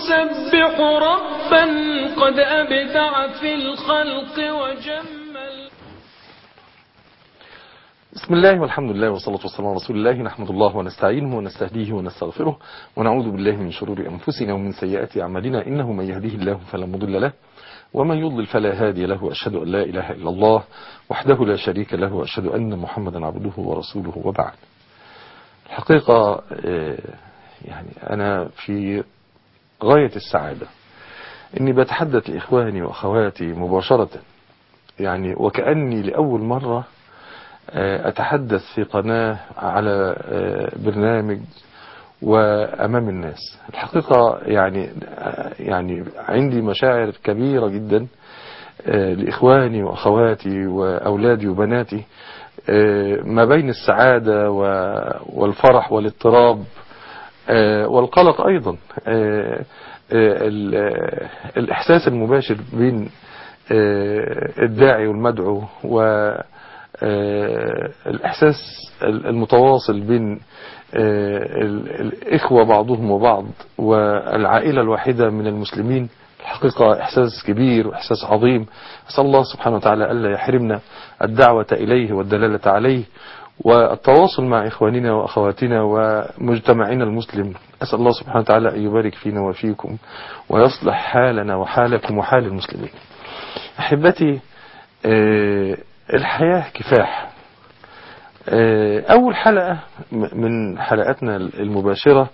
نسبح ربا قد أبدع في الخلق وجمل بسم الله والحمد لله والصلاة والسلام على رسول الله نحمد الله ونستعينه ونستهديه ونستغفره ونعوذ بالله من شرور أنفسنا ومن سيئات أعمالنا إنه من يهديه الله فلا مضل له ومن يضلل فلا هادي له وأشهد أن لا إله إلا الله وحده لا شريك له وأشهد أن محمدا عبده ورسوله وبعد الحقيقة يعني أنا في غاية السعادة إني بتحدث لإخواني وأخواتي مباشرة يعني وكأني لأول مرة أتحدث في قناة على برنامج وأمام الناس الحقيقة يعني يعني عندي مشاعر كبيرة جدا لإخواني وأخواتي وأولادي وبناتي ما بين السعادة والفرح والاضطراب والقلق أيضا الإحساس المباشر بين الداعي والمدعو والإحساس المتواصل بين الإخوة بعضهم وبعض والعائلة الواحدة من المسلمين الحقيقة إحساس كبير وإحساس عظيم أسأل الله سبحانه وتعالى ألا يحرمنا الدعوة إليه والدلالة عليه والتواصل مع إخواننا وأخواتنا ومجتمعنا المسلم أسأل الله سبحانه وتعالى أن يبارك فينا وفيكم ويصلح حالنا وحالكم وحال المسلمين أحبتي الحياة كفاح أول حلقة من حلقاتنا المباشرة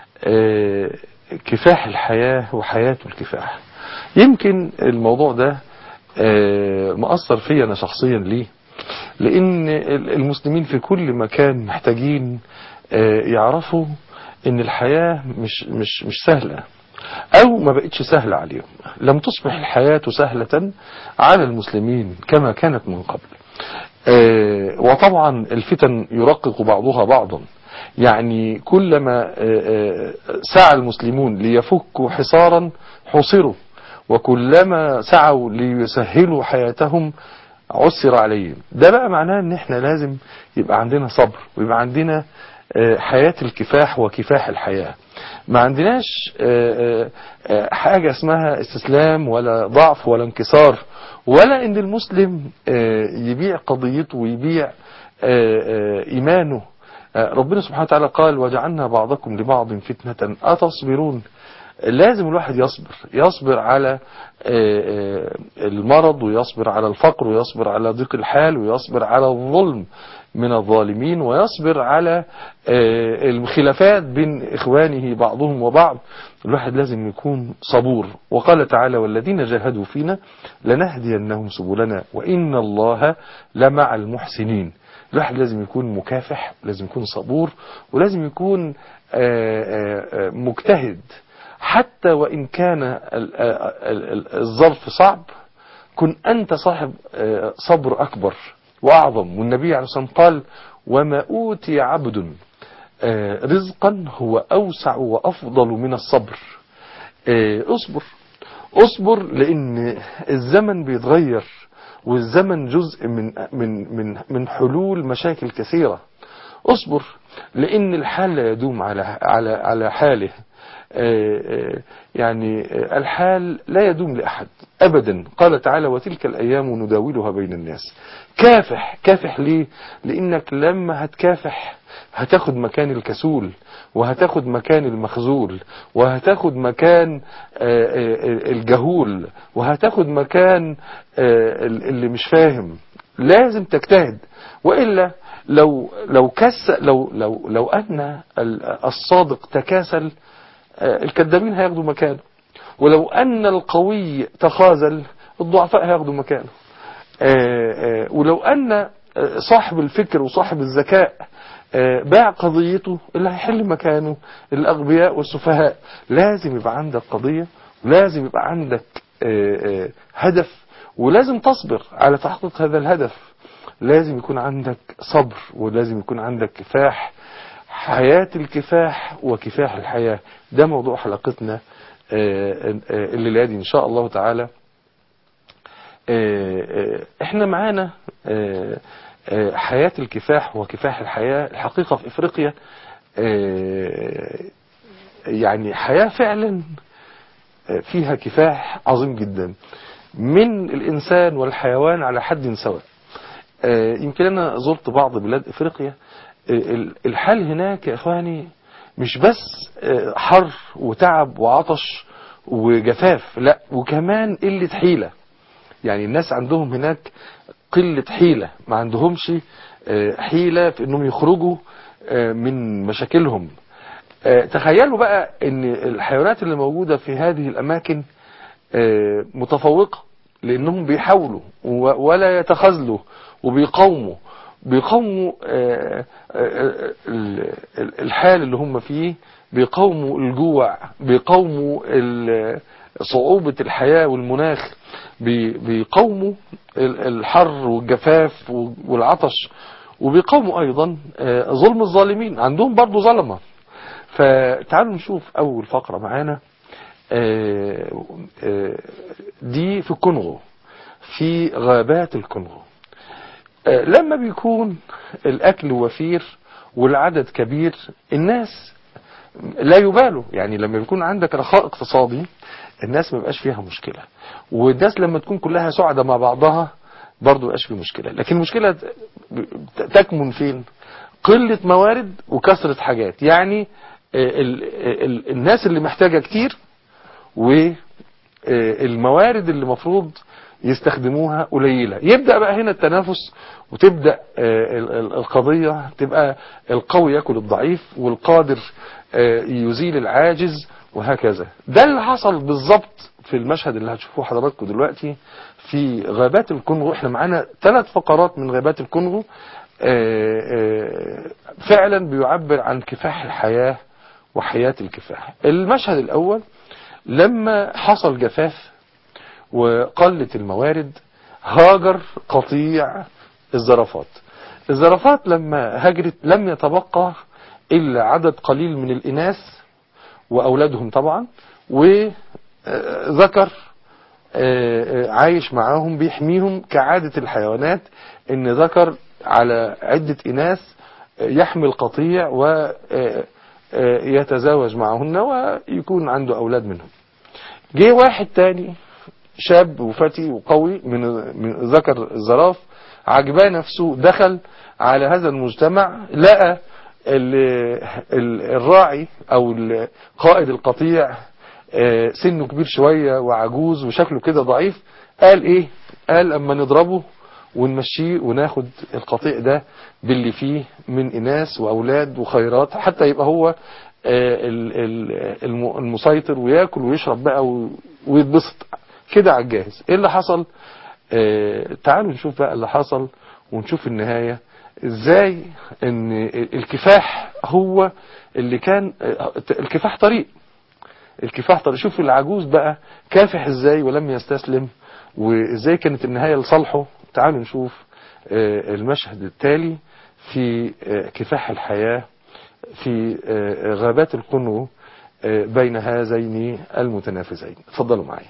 كفاح الحياة وحياة الكفاح يمكن الموضوع ده مأثر فيا أنا شخصيا ليه لأن المسلمين في كل مكان محتاجين يعرفوا أن الحياة مش, مش, مش سهلة أو ما بقتش سهلة عليهم لم تصبح الحياة سهلة على المسلمين كما كانت من قبل وطبعا الفتن يرقق بعضها بعضا يعني كلما سعى المسلمون ليفكوا حصارا حصروا وكلما سعوا ليسهلوا حياتهم عسر عليهم ده بقى معناه ان احنا لازم يبقى عندنا صبر ويبقى عندنا حياة الكفاح وكفاح الحياة ما عندناش حاجة اسمها استسلام ولا ضعف ولا انكسار ولا ان المسلم يبيع قضيته ويبيع ايمانه ربنا سبحانه وتعالى قال وجعلنا بعضكم لبعض فتنة أتصبرون لازم الواحد يصبر يصبر على المرض ويصبر على الفقر ويصبر على ضيق الحال ويصبر على الظلم من الظالمين ويصبر على الخلافات بين إخوانه بعضهم وبعض الواحد لازم يكون صبور وقال تعالى والذين جاهدوا فينا لنهدينهم سبلنا وإن الله لمع المحسنين الواحد لازم يكون مكافح لازم يكون صبور ولازم يكون مجتهد حتى وإن كان الظرف صعب كن أنت صاحب صبر أكبر وأعظم والنبي عليه الصلاة والسلام قال وما أوتي عبد رزقا هو أوسع وأفضل من الصبر اصبر اصبر لأن الزمن بيتغير والزمن جزء من من من من حلول مشاكل كثيرة اصبر لأن الحال لا يدوم على على على حاله يعني الحال لا يدوم لأحد أبدا قال تعالى وتلك الأيام نداولها بين الناس كافح كافح ليه لأنك لما هتكافح هتاخد مكان الكسول وهتاخد مكان المخزول وهتاخد مكان الجهول وهتاخد مكان اللي مش فاهم لازم تجتهد وإلا لو لو كس لو لو لو أن الصادق تكاسل الكذابين هياخدوا مكانه ولو أن القوي تخاذل الضعفاء هياخدوا مكانه ولو أن صاحب الفكر وصاحب الذكاء باع قضيته اللي هيحل مكانه الأغبياء والسفهاء لازم يبقى عندك قضية ولازم يبقى عندك هدف ولازم تصبر على تحقيق هذا الهدف لازم يكون عندك صبر ولازم يكون عندك كفاح حياة الكفاح وكفاح الحياة ده موضوع حلقتنا الليلة دي إن شاء الله تعالى احنا معانا حياة الكفاح وكفاح الحياة الحقيقة في افريقيا يعني حياة فعلا فيها كفاح عظيم جدا من الإنسان والحيوان على حد سواء يمكن أنا زرت بعض بلاد إفريقيا الحال هناك يا إخواني مش بس حر وتعب وعطش وجفاف لا وكمان قلة حيلة يعني الناس عندهم هناك قلة حيلة ما عندهمش حيلة في انهم يخرجوا من مشاكلهم تخيلوا بقى ان الحيوانات اللي موجودة في هذه الاماكن متفوقة لانهم بيحاولوا ولا يتخاذلوا وبيقاوموا بيقاوموا الحال اللي هم فيه بيقاوموا الجوع بيقاوموا صعوبة الحياة والمناخ بيقاوموا الحر والجفاف والعطش وبيقاوموا ايضا ظلم الظالمين عندهم برضو ظلمة فتعالوا نشوف اول فقرة معانا دي في الكونغو في غابات الكونغو لما بيكون الاكل وفير والعدد كبير الناس لا يبالوا يعني لما بيكون عندك رخاء اقتصادي الناس ما بقاش فيها مشكلة والناس لما تكون كلها سعدة مع بعضها برضو بقاش في مشكلة لكن المشكلة تكمن فين قلة موارد وكثرة حاجات يعني ال ال الناس اللي محتاجة كتير والموارد اللي مفروض يستخدموها قليلة يبدأ بقى هنا التنافس وتبدأ القضية تبقى القوي يأكل الضعيف والقادر يزيل العاجز وهكذا ده اللي حصل بالظبط في المشهد اللي هتشوفوه حضراتكم دلوقتي في غابات الكونغو احنا معانا ثلاث فقرات من غابات الكونغو فعلا بيعبر عن كفاح الحياة وحياة الكفاح المشهد الاول لما حصل جفاف وقلت الموارد هاجر قطيع الزرافات الزرافات لما هاجرت لم يتبقى إلا عدد قليل من الإناث وأولادهم طبعا وذكر عايش معاهم بيحميهم كعادة الحيوانات ان ذكر على عدة إناث يحمل قطيع ويتزاوج معهن ويكون عنده أولاد منهم جه واحد تاني شاب وفتي وقوي من من ذكر الزراف عجباه نفسه دخل على هذا المجتمع لقى الراعي او قائد القطيع سنه كبير شوية وعجوز وشكله كده ضعيف قال ايه قال اما نضربه ونمشيه وناخد القطيع ده باللي فيه من اناث واولاد وخيرات حتى يبقى هو المسيطر وياكل ويشرب بقى ويتبسط كده على الجاهز ايه اللي حصل آه تعالوا نشوف بقى اللي حصل ونشوف النهاية ازاي ان الكفاح هو اللي كان آه الكفاح طريق الكفاح طريق شوف العجوز بقى كافح ازاي ولم يستسلم وازاي كانت النهاية لصالحه تعالوا نشوف آه المشهد التالي في كفاح الحياة في غابات القنو بين هذين المتنافسين اتفضلوا معي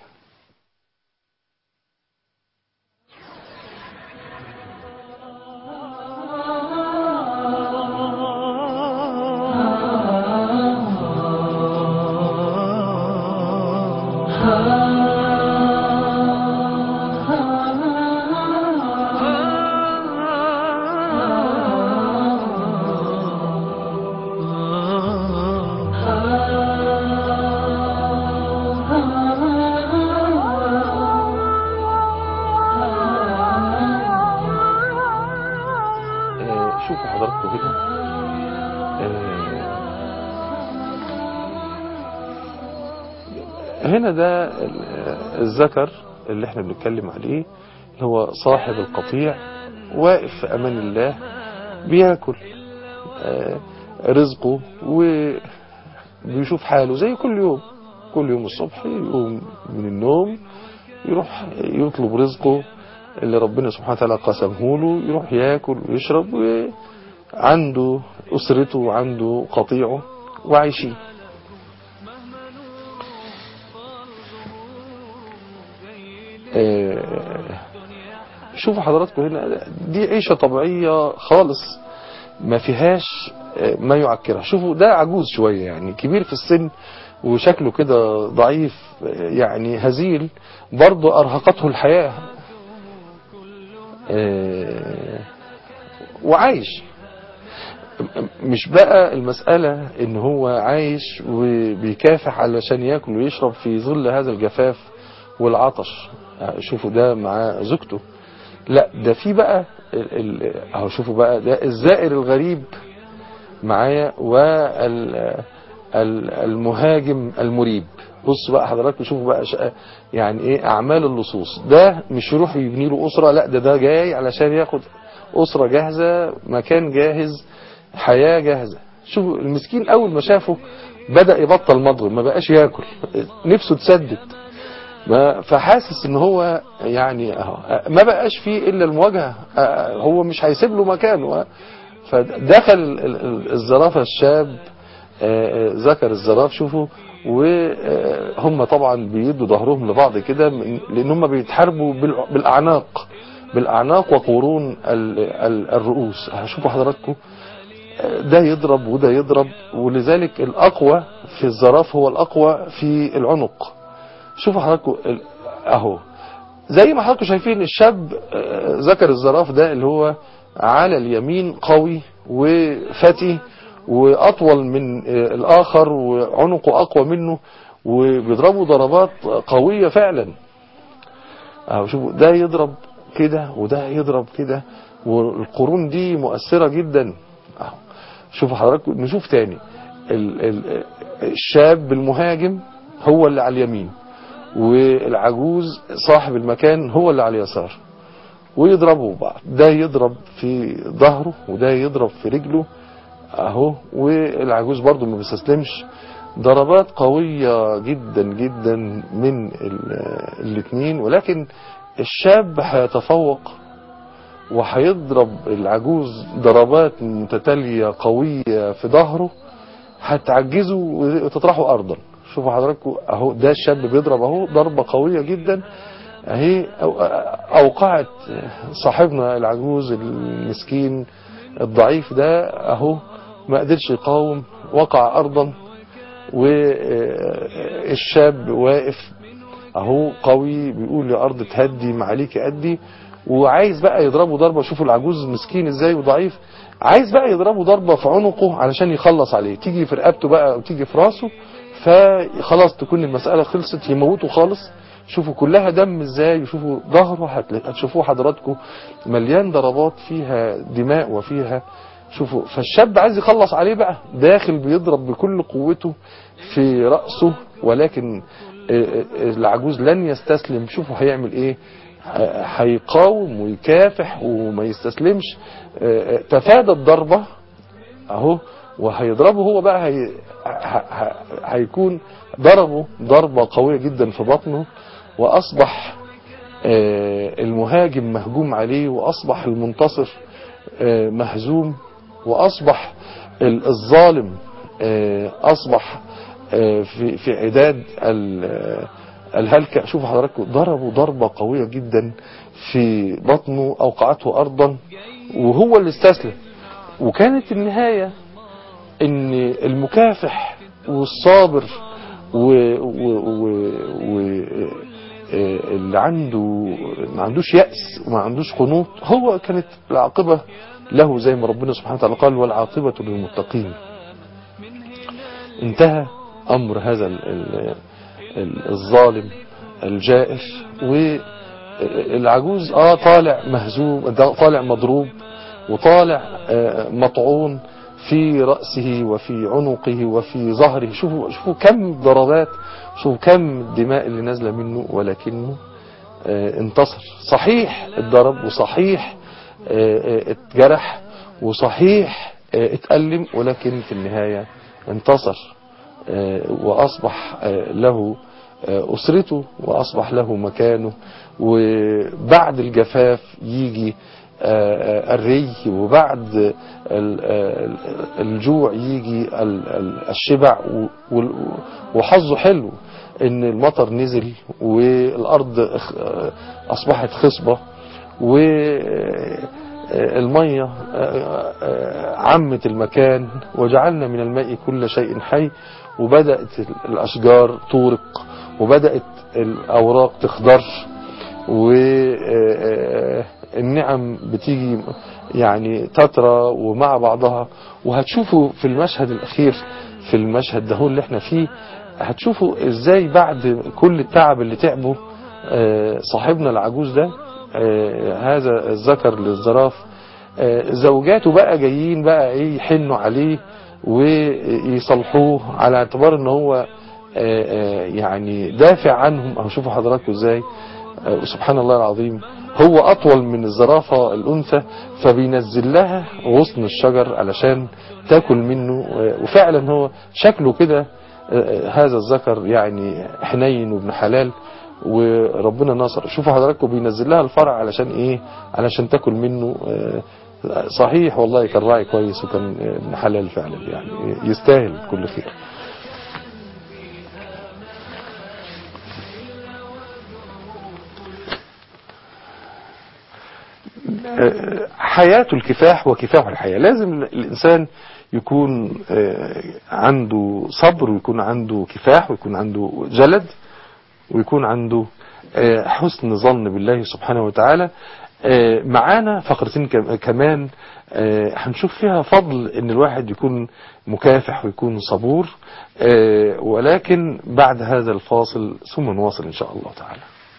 شوفوا حضراتكم هنا هنا ده الذكر اللي احنا بنتكلم عليه اللي هو صاحب القطيع واقف في امان الله بياكل رزقه وبيشوف حاله زي كل يوم كل يوم الصبح يقوم من النوم يروح يطلب رزقه اللي ربنا سبحانه وتعالى قسمه له يروح ياكل ويشرب وعنده أسرته وعنده قطيعه وعايشين شوفوا حضراتكم هنا دي عيشة طبيعية خالص ما فيهاش ما يعكرها شوفوا ده عجوز شوية يعني كبير في السن وشكله كده ضعيف يعني هزيل برضه أرهقته الحياة آه، وعايش مش بقى المسألة ان هو عايش وبيكافح علشان ياكل ويشرب في ظل هذا الجفاف والعطش شوفوا ده مع زوجته لا ده في بقى ال- ال- اهو شوفوا بقى ده الزائر الغريب معايا والمهاجم المريب بص بقى حضراتكم شوفوا بقى شقة يعني ايه اعمال اللصوص ده مش يروح يبني له اسره لا ده ده جاي علشان ياخد اسره جاهزه مكان جاهز حياه جاهزه شوفوا المسكين اول ما شافه بدا يبطل مضغ ما بقاش ياكل نفسه تسدد ما فحاسس ان هو يعني اهو ما بقاش فيه الا المواجهه آه، هو مش هيسيب له مكانه فدخل ال- ال- الزرافه الشاب آه، آه، ذكر الزراف شوفوا وهم طبعا بيدوا ظهرهم لبعض كده من- لان هم بيتحاربوا بالع- بالاعناق بالاعناق وقرون ال- ال- الرؤوس هشوفوا حضراتكم آه، ده يضرب وده يضرب ولذلك الاقوى في الزراف هو الاقوى في العنق شوفوا حضراتكم ال- اهو زي ما حضراتكم شايفين الشاب آه، ذكر الزراف ده اللي هو على اليمين قوي وفتي واطول من آه، الاخر وعنقه اقوى منه وبيضربوا ضربات قوية فعلا اهو شوفوا ده يضرب كده وده يضرب كده والقرون دي مؤثرة جدا اهو شوفوا حضراتكم نشوف تاني ال- ال- الشاب المهاجم هو اللي على اليمين والعجوز صاحب المكان هو اللي على اليسار ويضربوا بعض ده يضرب في ظهره وده يضرب في رجله اهو والعجوز برضو ما بيستسلمش ضربات قوية جدا جدا من ال- الاتنين ولكن الشاب هيتفوق وهيضرب العجوز ضربات متتالية قوية في ظهره هتعجزه وتطرحه ارضا شوفوا حضراتكم اهو ده الشاب بيضرب اهو ضربة قوية جدا اهي أو- اوقعت صاحبنا العجوز المسكين الضعيف ده اهو ما قدرش يقاوم وقع ارضا والشاب واقف اهو قوي بيقول يا ارض تهدي ما عليك ادي وعايز بقى يضربه ضربه شوفوا العجوز مسكين ازاي وضعيف عايز بقى يضربه ضربه في عنقه علشان يخلص عليه تيجي في رقبته بقى وتيجي في راسه فخلاص تكون المساله خلصت يموته خالص شوفوا كلها دم ازاي وشوفوا ظهره هتلا- هتشوفوه حضراتكم مليان ضربات فيها دماء وفيها شوفوا فالشاب عايز يخلص عليه بقى داخل بيضرب بكل قوته في رأسه ولكن آه، آه، العجوز لن يستسلم شوفوا هيعمل ايه ه- هيقاوم ويكافح وما يستسلمش آه، آه، تفادى الضربة اهو وهيضربه هو بقى هي ه- ه- هيكون ضربه ضربة قوية جدا في بطنه واصبح آه، المهاجم مهجوم عليه واصبح المنتصر آه، مهزوم واصبح ال- الظالم آه، اصبح آه، في في عداد ال- آه، الهلكة شوفوا حضراتكم ضربوا ضربة قوية جدا في بطنه اوقعته ارضا وهو اللي استسلم وكانت النهاية ان المكافح والصابر و, و, و, و آه، اللي عنده ما عندوش يأس وما عندوش قنوط هو كانت العاقبة له زي ما ربنا سبحانه وتعالى قال والعاقبة للمتقين انتهى أمر هذا ال- ال- ال- الظالم الجائر والعجوز اه طالع مهزوم ده طالع مضروب وطالع آه، مطعون في رأسه وفي عنقه وفي ظهره شوفوا شوفوا كم ضربات شوفوا كم الدماء اللي نازلة منه ولكنه آه، انتصر صحيح اتضرب وصحيح آه، آه، اتجرح وصحيح آه، اتألم ولكن في النهاية انتصر آه، وأصبح آه، له آه، أسرته وأصبح له مكانه وبعد الجفاف يجي آه، آه، الري وبعد ال- آه، الجوع يجي ال- ال- الشبع و- وال- وحظه حلو ان المطر نزل والارض اخ- آه، اصبحت خصبة والمية عمت المكان وجعلنا من الماء كل شيء حي وبدأت الأشجار تورق وبدأت الأوراق تخضر والنعم بتيجي يعني تترى ومع بعضها وهتشوفوا في المشهد الأخير في المشهد ده هو اللي احنا فيه هتشوفوا ازاي بعد كل التعب اللي تعبه آه، صاحبنا العجوز ده آه، هذا الذكر للزراف آه، زوجاته بقى جايين بقى ايه يحنوا عليه ويصلحوه على اعتبار ان هو آه، آه، يعني دافع عنهم او شوفوا حضراتكم ازاي آه، سبحان الله العظيم هو اطول من الزرافة الانثى فبينزل لها غصن الشجر علشان تاكل منه آه، وفعلا هو شكله كده آه، هذا الذكر يعني حنين وابن حلال وربنا نصر شوفوا حضراتكم بينزل لها الفرع علشان ايه علشان تاكل منه آه، صحيح والله كان راعي كويس وكان آه، ابن حلال فعلا يعني يستاهل كل خير آه، حياة الكفاح وكفاح الحياة لازم الإنسان يكون آه، عنده صبر ويكون عنده كفاح ويكون عنده جلد ويكون عنده آه، حسن ظن بالله سبحانه وتعالى آه، معانا فقرتين كم- كمان آه، هنشوف فيها فضل ان الواحد يكون مكافح ويكون صبور آه، ولكن بعد هذا الفاصل ثم نواصل ان شاء الله تعالى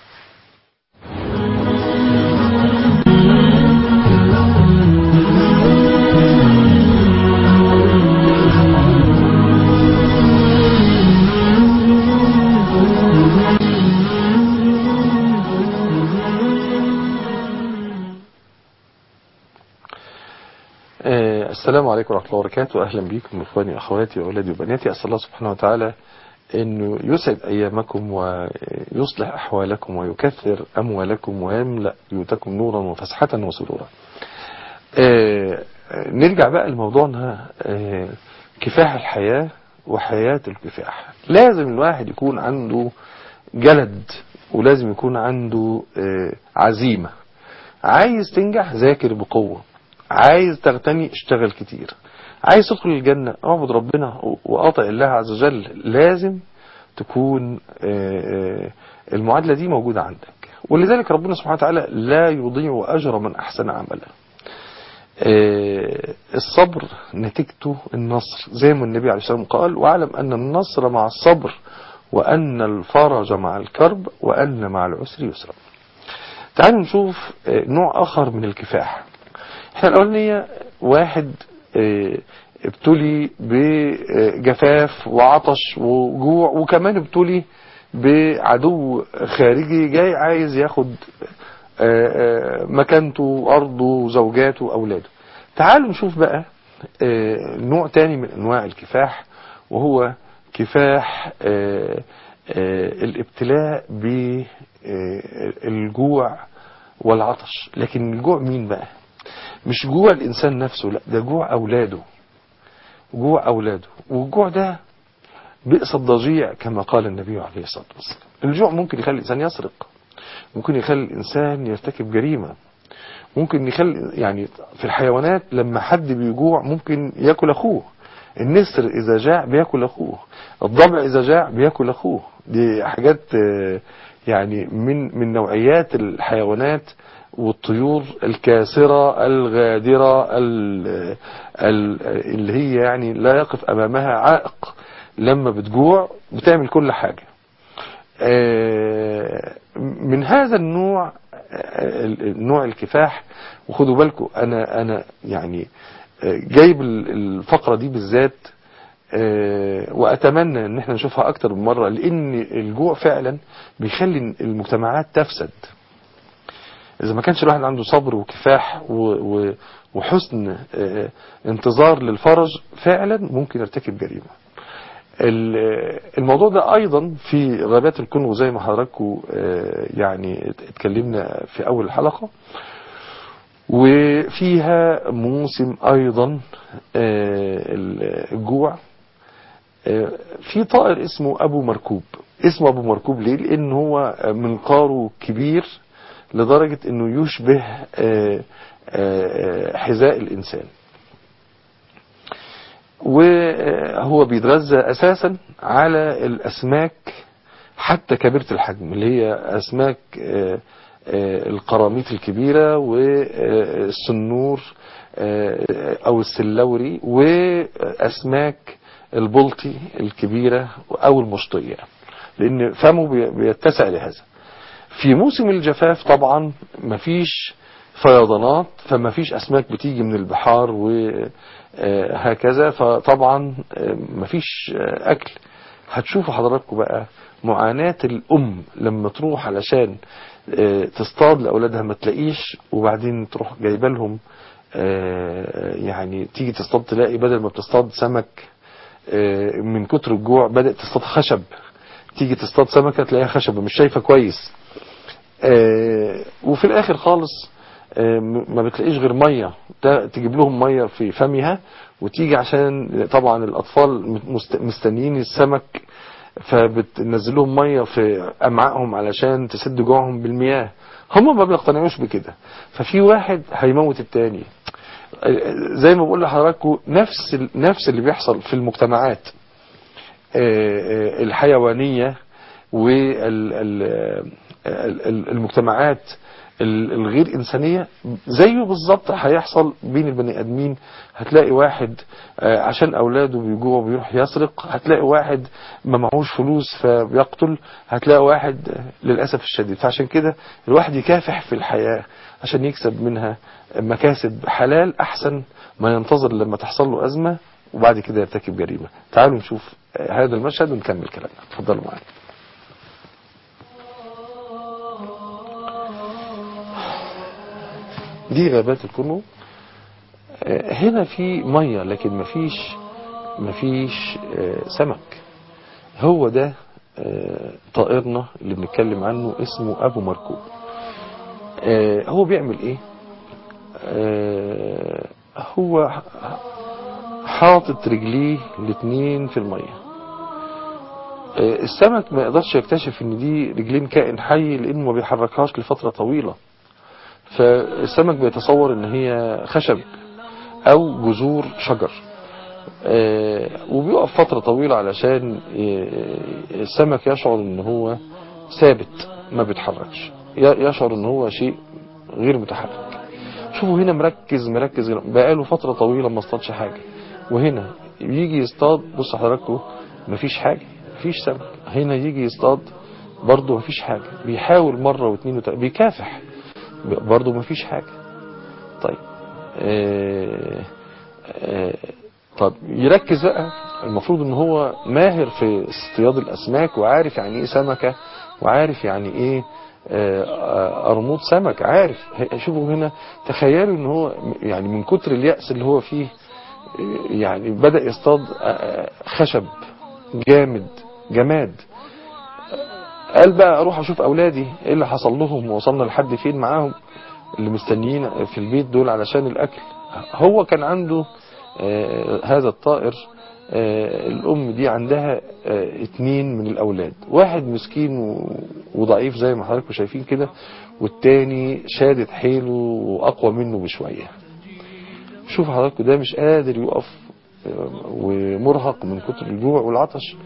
آه، السلام عليكم ورحمة الله وبركاته أهلا بكم إخواني وأخواتي وأولادي وبناتي أسأل الله سبحانه وتعالى أنه يسعد أيامكم ويصلح أحوالكم ويكثر أموالكم ويملأ بيوتكم نورا وفسحة وسرورا آه، آه، نرجع بقى لموضوعنا آه، كفاح الحياة وحياة الكفاح لازم الواحد يكون عنده جلد ولازم يكون عنده آه، عزيمة عايز تنجح ذاكر بقوة عايز تغتني اشتغل كتير عايز تدخل الجنة اعبد ربنا وقاطع الله عز وجل لازم تكون آه، آه، المعادلة دي موجودة عندك ولذلك ربنا سبحانه وتعالى لا يضيع أجر من أحسن عملا آه، الصبر نتيجته النصر زي ما النبي عليه الصلاة والسلام قال واعلم أن النصر مع الصبر وأن الفرج مع الكرب وأن مع العسر يسرا تعالوا نشوف آه، نوع آخر من الكفاح احنا الأولانية واحد آه، ابتلي بجفاف وعطش وجوع وكمان ابتلي بعدو خارجي جاي عايز ياخد آه، آه، مكانته أرضه زوجاته أولاده تعالوا نشوف بقى آه، نوع تاني من أنواع الكفاح وهو كفاح آه، آه، الابتلاء بالجوع والعطش لكن الجوع مين بقى مش جوع الإنسان نفسه لا ده جوع أولاده جوع أولاده والجوع ده بئس الضجيع كما قال النبي عليه الصلاة والسلام الجوع ممكن يخلي الإنسان يسرق ممكن يخلي الإنسان يرتكب جريمة ممكن يخلي يعني في الحيوانات لما حد بيجوع ممكن ياكل أخوه النسر إذا جاع بياكل أخوه الضبع إذا جاع بياكل أخوه دي حاجات آه، يعني من من نوعيات الحيوانات والطيور الكاسرة الغادرة ال- ال- اللي هي يعني لا يقف أمامها عائق لما بتجوع بتعمل كل حاجة آه، من هذا النوع آه، النوع الكفاح وخدوا بالكم أنا أنا يعني آه، جايب ال- الفقرة دي بالذات آه، وأتمنى أن احنا نشوفها أكتر من مرة لأن الجوع فعلا بيخلي المجتمعات تفسد إذا ما كانش الواحد عنده صبر وكفاح و- و- وحسن آه، انتظار للفرج فعلا ممكن يرتكب جريمة ال- الموضوع ده أيضا في غابات الكونغو زي ما حضراتكم آه، يعني اتكلمنا في أول الحلقة وفيها موسم أيضا آه، الجوع آه، في طائر اسمه أبو مركوب اسمه أبو مركوب ليه لأن هو منقاره كبير لدرجة أنه يشبه آه، آه، حذاء الإنسان وهو بيتغذى أساسا على الأسماك حتى كبيرة الحجم اللي هي أسماك آه، آه، القراميط الكبيرة والسنور آه، أو السلوري وأسماك البلطي الكبيرة أو المشطية لأن فمه بي- بيتسع لهذا في موسم الجفاف طبعا مفيش فيضانات فمفيش أسماك بتيجي من البحار وهكذا فطبعا آه، مفيش آه، أكل هتشوفوا حضراتكم بقى معاناة الأم لما تروح علشان آه، تصطاد لأولادها ما تلاقيش وبعدين تروح جايبه لهم آه، يعني تيجي تصطاد تلاقي بدل ما بتصطاد سمك آه، من كتر الجوع بدأت تصطاد خشب تيجي تصطاد سمكة تلاقيها خشبة مش شايفة كويس آه، وفي الآخر خالص آه، م- ما بتلاقيش غير مية تا- تجيب لهم مية في فمها وتيجي عشان طبعا الأطفال مست- مستنيين السمك فبتنزل لهم مية في أمعائهم علشان تسد جوعهم بالمياه هم ما بيقتنعوش بكده ففي واحد هيموت التاني زي ما بقول لحضراتكم نفس ال- نفس اللي بيحصل في المجتمعات آه، آه، الحيوانية والمجتمعات الغير إنسانية زيه بالظبط هيحصل بين البني آدمين هتلاقي واحد آه، عشان أولاده بيجوعوا بيروح يسرق هتلاقي واحد ما معهوش فلوس فبيقتل هتلاقي واحد آه، للأسف الشديد فعشان كده الواحد يكافح في الحياة عشان يكسب منها مكاسب حلال أحسن ما ينتظر لما تحصل له أزمة وبعد كده يرتكب جريمة تعالوا نشوف آه، هذا المشهد ونكمل كلامنا اتفضلوا معانا دي غابات الكونغو آه، هنا في ميه لكن مفيش مفيش آه، سمك هو ده آه، طائرنا اللي بنتكلم عنه اسمه ابو مركوب آه، هو بيعمل ايه آه، هو ح- حاطط رجليه الاتنين في الميه آه، السمك ما يقدرش يكتشف ان دي رجلين كائن حي لانه ما بيحركهاش لفتره طويله فالسمك بيتصور ان هي خشب او جذور شجر آه، وبيقف فترة طويلة علشان آه، السمك يشعر ان هو ثابت ما بيتحركش ي- يشعر ان هو شيء غير متحرك شوفوا هنا مركز مركز بقاله فترة طويلة ما اصطادش حاجة وهنا يجي يصطاد بص حضراتكم مفيش حاجة مفيش سمك هنا يجي يصطاد برضه مفيش حاجة بيحاول مرة واثنين وتلاتة بيكافح برضه مفيش حاجة طيب آه آه طب يركز بقى المفروض ان هو ماهر في اصطياد الاسماك وعارف يعني ايه سمكة وعارف يعني ايه آه، آه، قرموط سمك عارف ه- شوفوا هنا تخيلوا ان هو يعني من كتر اليأس اللي هو فيه آه، يعني بدأ يصطاد آه، خشب جامد جماد قال بقى اروح اشوف اولادي ايه اللي حصل لهم ووصلنا لحد فين معاهم اللي مستنيين في البيت دول علشان الاكل هو كان عنده آه، هذا الطائر آه، الام دي عندها آه، اتنين من الاولاد واحد مسكين و- وضعيف زي ما حضراتكم شايفين كده والتاني شادد حيله واقوى منه بشوية شوف حضراتكم ده مش قادر يقف آه، ومرهق من كتر الجوع والعطش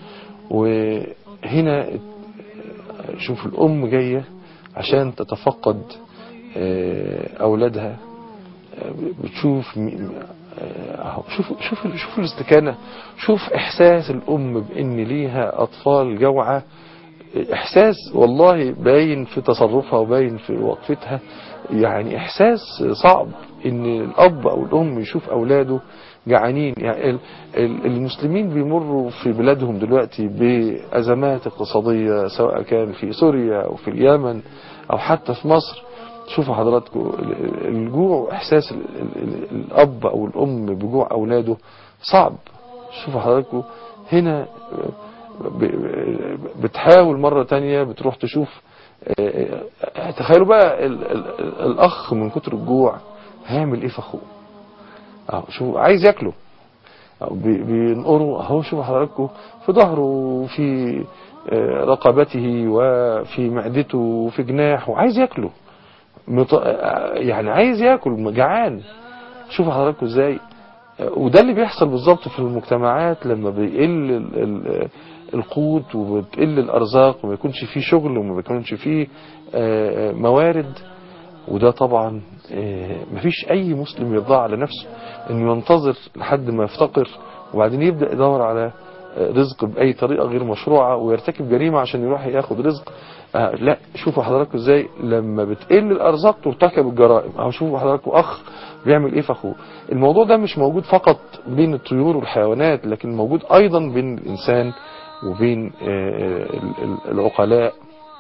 وهنا شوف الأم جاية عشان تتفقد آه، أولادها آه، بتشوف م- آه، أهو، شوف شوف شوف الاستكانة شوف إحساس الأم بإن ليها أطفال جوعى إحساس والله باين في تصرفها وباين في وقفتها يعني إحساس صعب إن الأب أو الأم يشوف أولاده جعانين يعني ال- ال- المسلمين بيمروا في بلادهم دلوقتي بأزمات اقتصادية سواء كان في سوريا أو في اليمن أو حتى في مصر شوفوا حضراتكم ال- الجوع إحساس ال- ال- ال- الأب أو الأم بجوع أولاده صعب شوفوا حضراتكم هنا ب- ب- بتحاول مرة تانية بتروح تشوف آه، آه، تخيلوا بقى ال- ال- ال- الأخ من كتر الجوع هيعمل إيه في أخوه أهو شو عايز ياكله أهو بي- بينقره اهو شوفوا حضراتكم في ظهره وفي آه، رقبته وفي معدته وفي جناحه عايز ياكله مط... آه، يعني عايز ياكل جعان شوفوا حضراتكم ازاي آه، وده اللي بيحصل بالظبط في المجتمعات لما بيقل ال... ال... القوت وبتقل الارزاق وما يكونش فيه شغل وما يكونش فيه آه، آه، موارد وده طبعا آه، مفيش اي مسلم يرضى على نفسه انه ينتظر لحد ما يفتقر وبعدين يبدأ يدور على آه، رزق بأي طريقة غير مشروعة ويرتكب جريمة عشان يروح ياخد رزق آه لا شوفوا حضراتكم ازاي لما بتقل الارزاق ترتكب الجرائم او شوفوا حضراتكم اخ بيعمل ايه في اخوه الموضوع ده مش موجود فقط بين الطيور والحيوانات لكن موجود ايضا بين الانسان وبين آه، ال- ال- العقلاء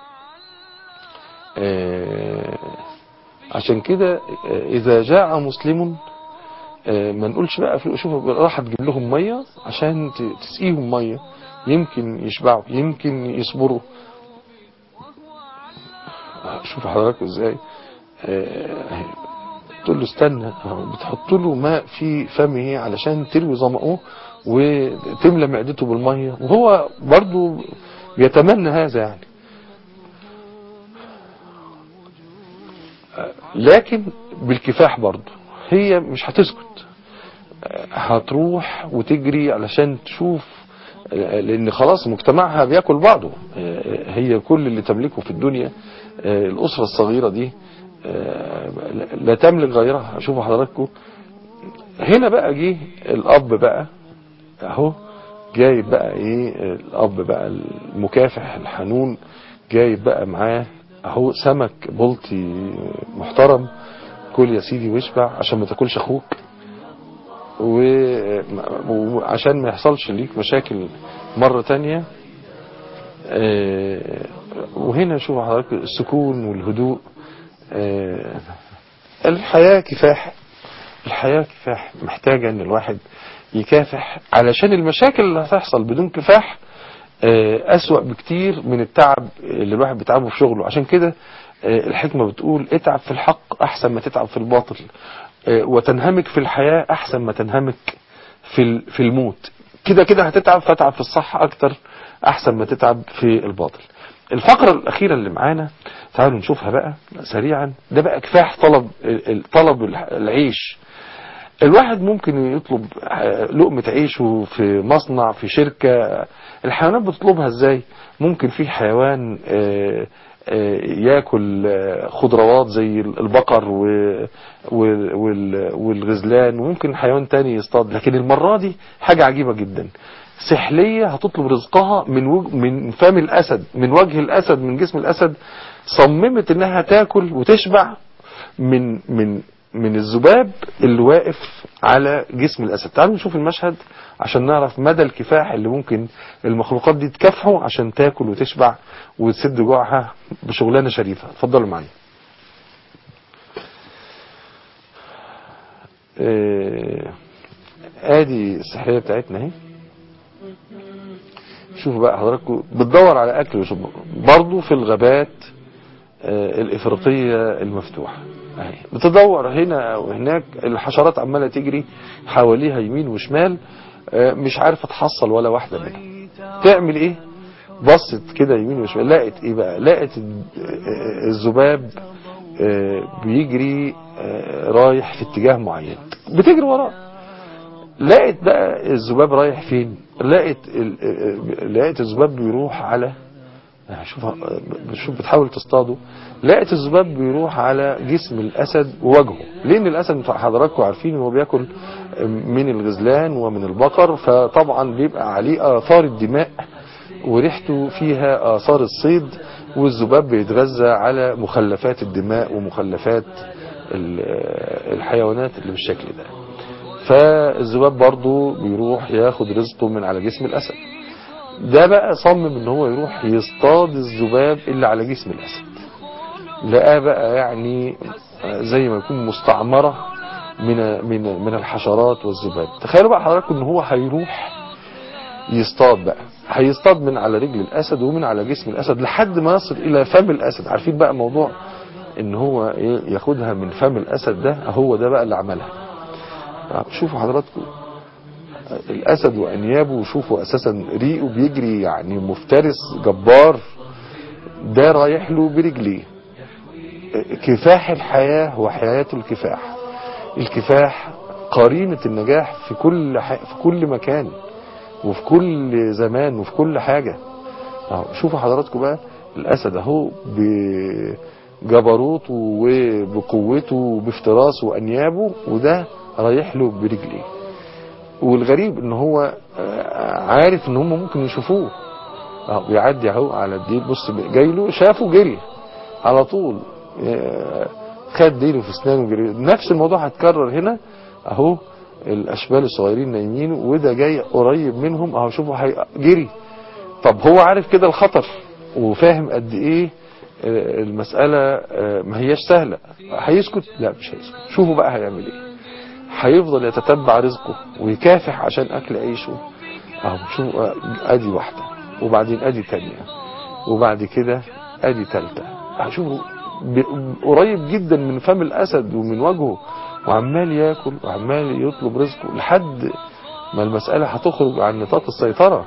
آه، عشان كده آه، اذا جاع مسلم آه، ما نقولش بقى في- شوف راح تجيب لهم ميه عشان ت- تسقيهم ميه يمكن يشبعوا يمكن يصبروا آه، شوف حضراتكم ازاي آه، تقول له استنى آه، بتحط له ماء في فمه علشان تروي ظمأه وتملى معدته بالميه وهو برضو بيتمنى هذا يعني آه، لكن بالكفاح برضو هي مش هتسكت آه، هتروح وتجري علشان تشوف آه، لان خلاص مجتمعها بياكل بعضه آه، هي كل اللي تملكه في الدنيا آه، الاسره الصغيره دي آه، لا تملك غيرها شوفوا حضراتكم هنا بقى جه الاب بقى اهو جايب بقى ايه الاب بقى المكافح الحنون جايب بقى معاه اهو سمك بلطي محترم كل يا سيدي واشبع عشان ما تاكلش اخوك و- وعشان ما يحصلش ليك مشاكل مرة تانية آه، وهنا شوف حضرتك السكون والهدوء آه، الحياة كفاح الحياة كفاح محتاجة ان الواحد يكافح علشان المشاكل اللي هتحصل بدون كفاح آه، أسوأ بكتير من التعب اللي الواحد بيتعبه في شغله عشان كده آه، الحكمة بتقول اتعب في الحق أحسن ما تتعب في الباطل آه، وتنهمك في الحياة أحسن ما تنهمك في ال- في الموت كده كده هتتعب فتعب في الصح أكتر أحسن ما تتعب في الباطل الفقرة الأخيرة اللي معانا تعالوا نشوفها بقى سريعا ده بقى كفاح طلب ال- ال- طلب العيش الواحد ممكن يطلب لقمة عيشه في مصنع في شركة الحيوانات بتطلبها ازاي ممكن في حيوان آه، آه، ياكل آه، خضروات زي البقر و- وال- وال- والغزلان وممكن حيوان تاني يصطاد لكن المرة دي حاجة عجيبة جدا سحلية هتطلب رزقها من وج... من فم الأسد من وجه الأسد من جسم الأسد صممت انها تاكل وتشبع من من من الذباب اللي واقف على جسم الأسد تعالوا نشوف المشهد عشان نعرف مدى الكفاح اللي ممكن المخلوقات دي تكافحه عشان تاكل وتشبع وتسد جوعها بشغلانة شريفة اتفضلوا معايا آه، ادي السحلية بتاعتنا اهي شوفوا بقى حضراتكم بتدور على اكل وشرب برضه في الغابات آه، الافريقية المفتوحة اهي بتدور هنا وهناك الحشرات عمالة تجري حواليها يمين وشمال آه، مش عارفة تحصل ولا واحدة منها تعمل ايه بصت كده يمين وشمال لقت ايه بقى لقت ال- آه، الذباب آه، بيجري آه، رايح في اتجاه معين بتجري وراه لقت بقى الذباب رايح فين لقت ال- آه، لقت الذباب بيروح على شوف شوف بتحاول تصطاده لقت الذباب بيروح على جسم الاسد ووجهه لان الاسد حضراتكم عارفين ان هو بياكل من الغزلان ومن البقر فطبعا بيبقى عليه اثار الدماء وريحته فيها اثار الصيد والذباب بيتغذى على مخلفات الدماء ومخلفات ال- الحيوانات اللي بالشكل ده فالذباب برضو بيروح ياخد رزقه من على جسم الاسد ده بقى صمم ان هو يروح يصطاد الذباب اللي على جسم الاسد لقاه بقى يعني زي ما يكون مستعمرة من من من الحشرات والذباب تخيلوا بقى حضراتكم ان هو هيروح يصطاد بقى هيصطاد من على رجل الاسد ومن على جسم الاسد لحد ما يصل الى فم الاسد عارفين بقى موضوع ان هو إيه ياخدها من فم الاسد ده هو ده بقى اللي عملها شوفوا حضراتكم الاسد وانيابه وشوفوا اساسا ريقه بيجري يعني مفترس جبار ده رايح له برجليه كفاح الحياة هو حياة الكفاح الكفاح قرينة النجاح في كل ح... في كل مكان وفي كل زمان وفي كل حاجة اهو شوفوا حضراتكم بقى الاسد اهو بجبروته وبقوته وبافتراسه وانيابه وده رايح له برجليه والغريب ان هو آه، عارف ان هم ممكن يشوفوه اهو بيعدي اهو على الديل بص جاي له شافه جري على طول آه، خد ديله في اسنانه جري نفس الموضوع هتكرر هنا اهو الاشبال الصغيرين نايمين وده جاي قريب منهم اهو شوفوا هي- جري طب هو عارف كده الخطر وفاهم قد ايه آه، المسألة آه، ما هياش سهلة هيسكت لا مش هيسكت شوفوا بقى هيعمل ايه هيفضل يتتبع رزقه ويكافح عشان اكل عيشه اهو شوفوا آه، ادي واحدة وبعدين ادي تانية وبعد كده ادي تالتة شوفوا ب- قريب جدا من فم الاسد ومن وجهه وعمال ياكل وعمال يطلب رزقه لحد ما المسألة هتخرج عن نطاق السيطرة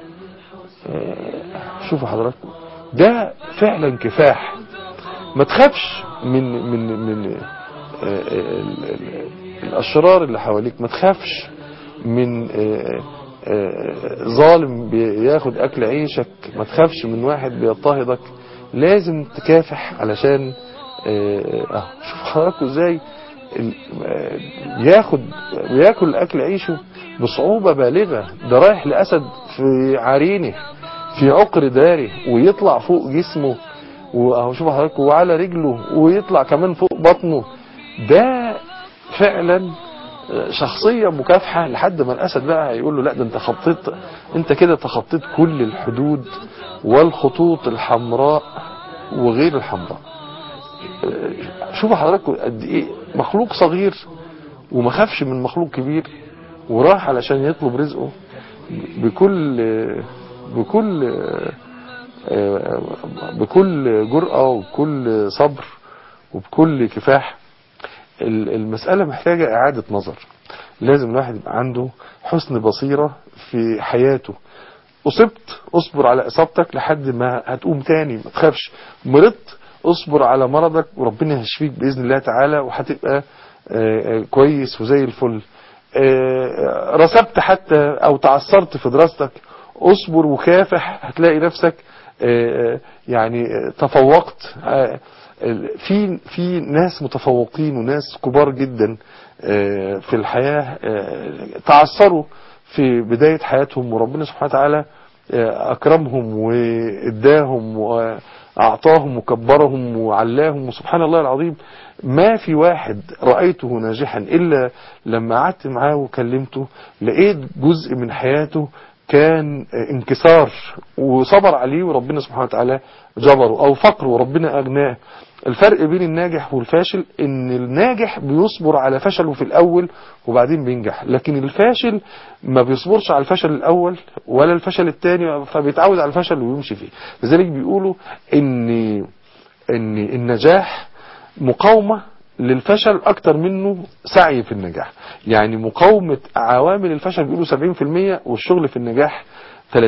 آه، شوفوا حضراتكم ده فعلا كفاح ما تخافش من من من آه، ال- ال- الاشرار اللي حواليك ما تخافش من آه، آه، ظالم بياخد اكل عيشك ما تخافش من واحد بيضطهدك لازم تكافح علشان آه، اه شوف حضراتكم ازاي ال- آه، ياخد بياكل اكل عيشه بصعوبة بالغة ده رايح لاسد في عرينه في عقر داره ويطلع فوق جسمه واهو شوف حضراتكم وعلى رجله ويطلع كمان فوق بطنه ده فعلا شخصية مكافحة لحد ما الأسد بقى هيقول له لا ده انت خطيت انت كده تخطيت كل الحدود والخطوط الحمراء وغير الحمراء شوفوا حضراتكم قد ايه مخلوق صغير وما خافش من مخلوق كبير وراح علشان يطلب رزقه بكل بكل بكل جرأة وبكل صبر وبكل كفاح المسألة محتاجة إعادة نظر لازم الواحد يبقى عنده حسن بصيرة في حياته أصبت أصبر على إصابتك لحد ما هتقوم تاني ما تخافش مرضت أصبر على مرضك وربنا يشفيك بإذن الله تعالى وهتبقى كويس وزي الفل رسبت حتى أو تعثرت في دراستك أصبر وكافح هتلاقي نفسك يعني تفوقت في في ناس متفوقين وناس كبار جدا في الحياة تعثروا في بداية حياتهم وربنا سبحانه وتعالى أكرمهم وإداهم وأعطاهم وكبرهم وعلاهم وسبحان الله العظيم ما في واحد رأيته ناجحا إلا لما قعدت معاه وكلمته لقيت جزء من حياته كان انكسار وصبر عليه وربنا سبحانه وتعالى جبره او فقر وربنا اغناه الفرق بين الناجح والفاشل ان الناجح بيصبر على فشله في الاول وبعدين بينجح لكن الفاشل ما بيصبرش على الفشل الاول ولا الفشل الثاني فبيتعود على الفشل ويمشي فيه لذلك بيقولوا ان ان النجاح مقاومة للفشل اكتر منه سعي في النجاح يعني مقاومة عوامل الفشل بيقولوا 70% والشغل في النجاح 30%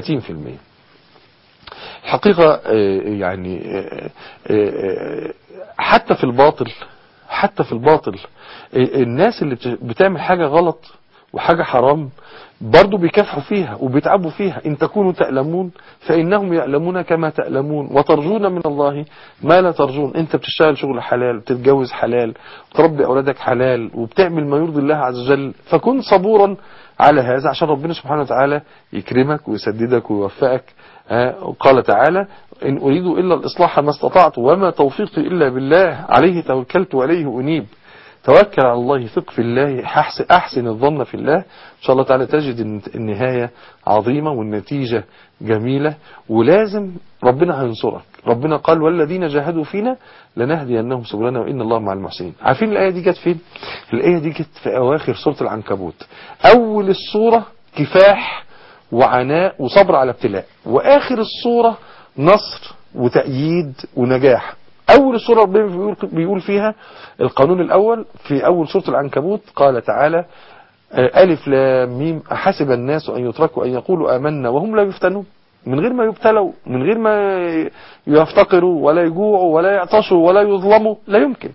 الحقيقة يعني حتى في الباطل حتى في الباطل الناس اللي بتعمل حاجة غلط وحاجة حرام برضو بيكافحوا فيها وبيتعبوا فيها إن تكونوا تألمون فإنهم يألمون كما تألمون وترجون من الله ما لا ترجون أنت بتشتغل شغل حلال بتتجوز حلال وتربي أولادك حلال وبتعمل ما يرضي الله عز وجل فكن صبورا على هذا عشان ربنا سبحانه وتعالى يكرمك ويسددك ويوفقك قال تعالى إن أريد إلا الإصلاح ما استطعت وما توفيقي إلا بالله عليه توكلت وعليه أنيب توكل على الله ثق في الله أحسن, أحسن الظن في الله إن شاء الله تعالى تجد النهاية عظيمة والنتيجة جميلة ولازم ربنا هينصرك ربنا قال والذين جاهدوا فينا لنهدينهم سبلنا وإن الله مع المحسنين عارفين الآية دي جت فين الآية دي جت في أواخر سورة العنكبوت أول السورة كفاح وعناء وصبر على ابتلاء وآخر السورة نصر وتأييد ونجاح أول السورة ربنا بيقول, بيقول فيها القانون الأول في أول سورة العنكبوت قال تعالى ألف لام ميم أحسب الناس أن يتركوا أن يقولوا آمنا وهم لا يفتنون من غير ما يبتلوا من غير ما يفتقروا ولا يجوعوا ولا يعطشوا ولا يظلموا لا يمكن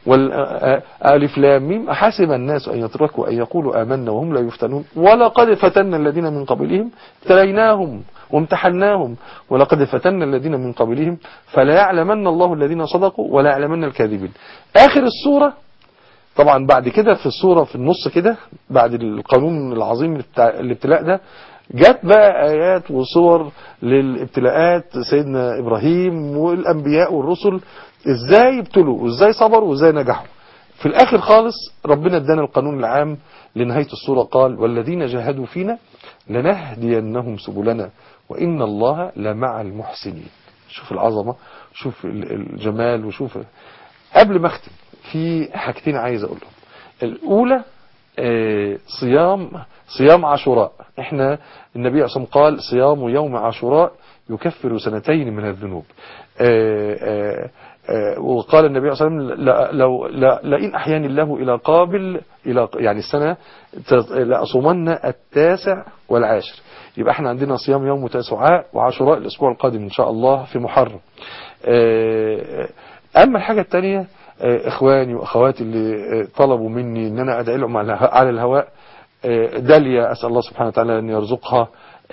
والالف لام ميم احسب الناس ان يتركوا ان يقولوا امنا وهم لا يفتنون ولقد فتنا الذين من قبلهم ابتليناهم وامتحناهم ولقد فتنا الذين من قبلهم فلا يعلمن الله الذين صدقوا ولا يعلمن الكاذبين اخر السوره طبعا بعد كده في الصورة في النص كده بعد القانون العظيم بتاع الابتلاء ده جت بقى آيات وصور للابتلاءات سيدنا إبراهيم والأنبياء والرسل إزاي ابتلوا وإزاي صبروا وإزاي نجحوا في الآخر خالص ربنا ادانا القانون العام لنهاية الصورة قال والذين جاهدوا فينا لنهدينهم سبلنا وإن الله لمع المحسنين شوف العظمة شوف الجمال وشوف قبل ما اختم في حاجتين عايز اقولهم الاولى آه، صيام صيام عاشوراء احنا النبي عليه الصلاه والسلام قال صيام يوم عاشوراء يكفر سنتين من الذنوب آه، آه، آه، وقال النبي عليه الصلاه والسلام لا- لو لا- لئن احياني الله الى قابل الى يعني السنه ت- لاصومن التاسع والعاشر يبقى احنا عندنا صيام يوم تاسعاء وعاشوراء الاسبوع القادم ان شاء الله في محرم آه، اما الحاجه الثانيه اخواني واخواتي اللي آه، طلبوا مني ان انا ادعي لهم على على الهواء آه، داليا اسال الله سبحانه وتعالى ان يرزقها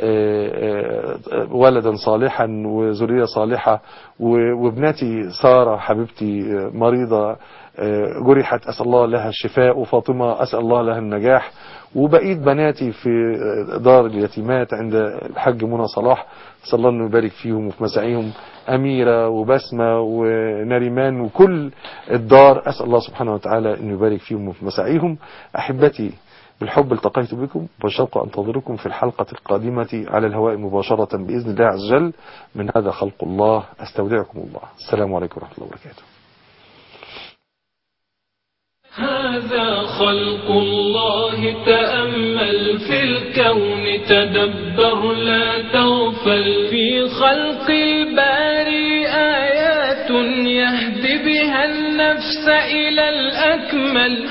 آه، آه، ولدا صالحا وذريه صالحه و- وابنتي ساره حبيبتي آه، مريضه آه، جرحت اسال الله لها الشفاء وفاطمه اسال الله لها النجاح وبقيت بناتي في آه، دار اليتيمات عند الحاج منى صلاح اسال الله انه يبارك فيهم وفي مساعيهم اميره وبسمه ونريمان وكل الدار اسال الله سبحانه وتعالى انه يبارك فيهم وفي مساعيهم احبتي بالحب التقيت بكم وبالشوق أنتظركم في الحلقة القادمة على الهواء مباشرة بإذن الله عز وجل من هذا خلق الله أستودعكم الله السلام عليكم ورحمة الله وبركاته هذا خلق الله تأمل في الكون تدبر لا تغفل في خلق الباري آيات يهدي بها النفس إلى الأكمل